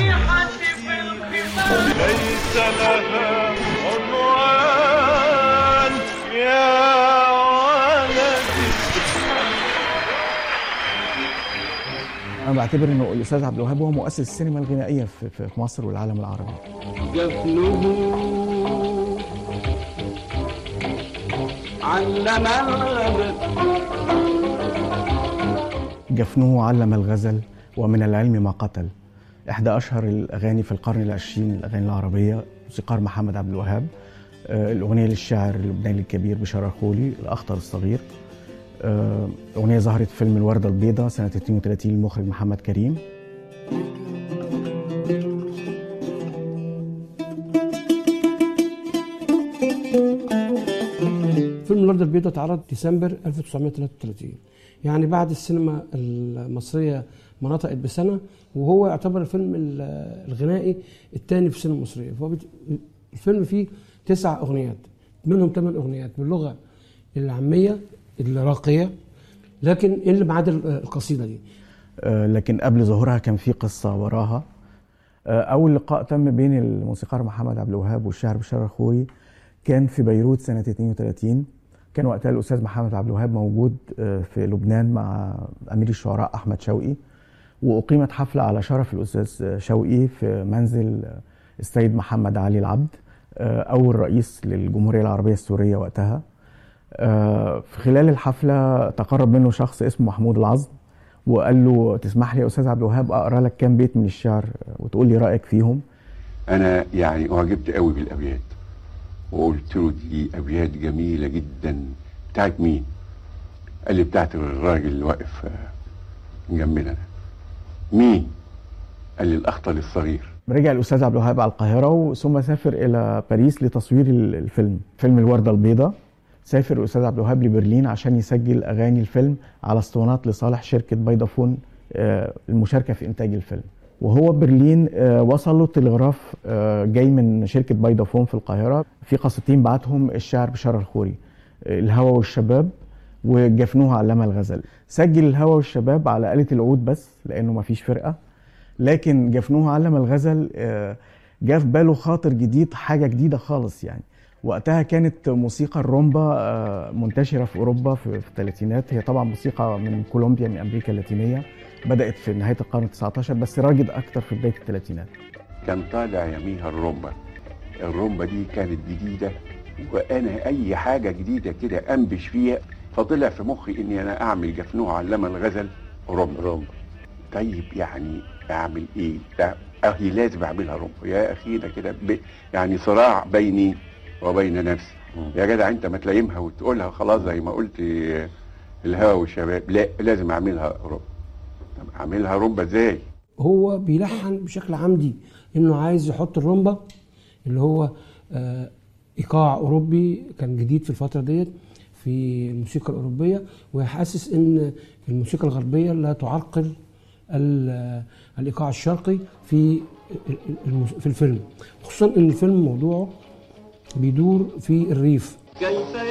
الصيحة في الخصام ليس لها عنوان يا ولدي انا بعتبر انه الاستاذ عبد الوهاب هو مؤسس السينما الغنائيه في في في مصر والعالم العربي جفنه علم الغبر جفنه علم الغزل ومن العلم ما قتل احدى اشهر الاغاني في القرن العشرين الاغاني العربيه موسيقار محمد عبد الوهاب آه، الاغنيه للشاعر اللبناني الكبير بشار الخولي الاخطر الصغير آه، اغنيه ظهرت في فيلم الورده البيضاء سنه 32 للمخرج محمد كريم فيلم الوردة البيضاء اتعرض ديسمبر 1933 يعني بعد السينما المصرية ما نطقت بسنة وهو يعتبر الفيلم ال- الغنائي الثاني في السينما المصرية فهو بت- الفيلم فيه تسع أغنيات منهم ثمان أغنيات باللغة العامية الراقية لكن اللي ما عدا القصيدة دي آه، لكن قبل ظهورها كان في قصة وراها آه، أول لقاء تم بين الموسيقار محمد عبد الوهاب والشاعر بشار الخوري كان في بيروت سنة 32 كان وقتها الأستاذ محمد عبد الوهاب موجود آه، في لبنان مع أمير الشعراء أحمد شوقي وأقيمت حفلة على شرف الأستاذ شوقي في منزل السيد محمد علي العبد آه، أول رئيس للجمهورية العربية السورية وقتها آه، في خلال الحفلة تقرب منه شخص اسمه محمود العظم وقال له تسمح لي يا استاذ عبد الوهاب اقرا لك كام بيت من الشعر وتقول لي رايك فيهم انا يعني اعجبت قوي بالابيات وقلت له دي ابيات جميله جدا بتاعت مين قال لي بتاعت الراجل اللي واقف آه، جنبنا ده مين قال لي الاخطل الصغير رجع الاستاذ عبد الوهاب على القاهره ثم سافر الى باريس لتصوير ال- الفيلم فيلم الورده البيضاء سافر الاستاذ عبد الوهاب لبرلين عشان يسجل اغاني الفيلم على اسطوانات لصالح شركه فودافون آه، المشاركه في انتاج الفيلم وهو برلين آه، وصل له تلغراف آه، جاي من شركه فودافون في القاهره في قصتين بعتهم الشاعر بشار الخوري آه، الهوى والشباب وجفنوها علامة الغزل سجل الهوى والشباب على آلة العود بس لأنه ما فيش فرقة لكن جفنوها علم الغزل آه، جاء في باله خاطر جديد حاجة جديدة خالص يعني وقتها كانت موسيقى الرومبا آه، منتشرة في أوروبا في في الثلاثينات هي طبعا موسيقى من كولومبيا من أمريكا اللاتينية بدأت في نهاية القرن ال 19 بس راجد أكتر في بداية الثلاثينات كان طالع يميها الرومبا الرومبا دي كانت جديده وانا اي حاجه جديده كده انبش فيها فطلع في مخي اني انا اعمل جفنوه علامه الغزل رومبا رومبا طيب يعني اعمل ايه ده اهي لازم اعملها رومبا يا اخي ده كده ب- يعني صراع بيني وبين نفسي يا جدع انت ما تلايمها وتقولها خلاص زي ما قلت آه، الهوى والشباب لا لازم اعملها رومبا طب اعملها رومبا ازاي هو بيلحن بشكل عمدي انه عايز يحط الرومبا اللي هو آه، ايقاع اوروبي كان جديد في الفتره ديت في الموسيقى الاوروبيه وحاسس ان الموسيقى الغربيه لا تعرقل ال- الايقاع الشرقي في الموس- في الفيلم خصوصا ان الفيلم موضوعه بيدور في الريف كيف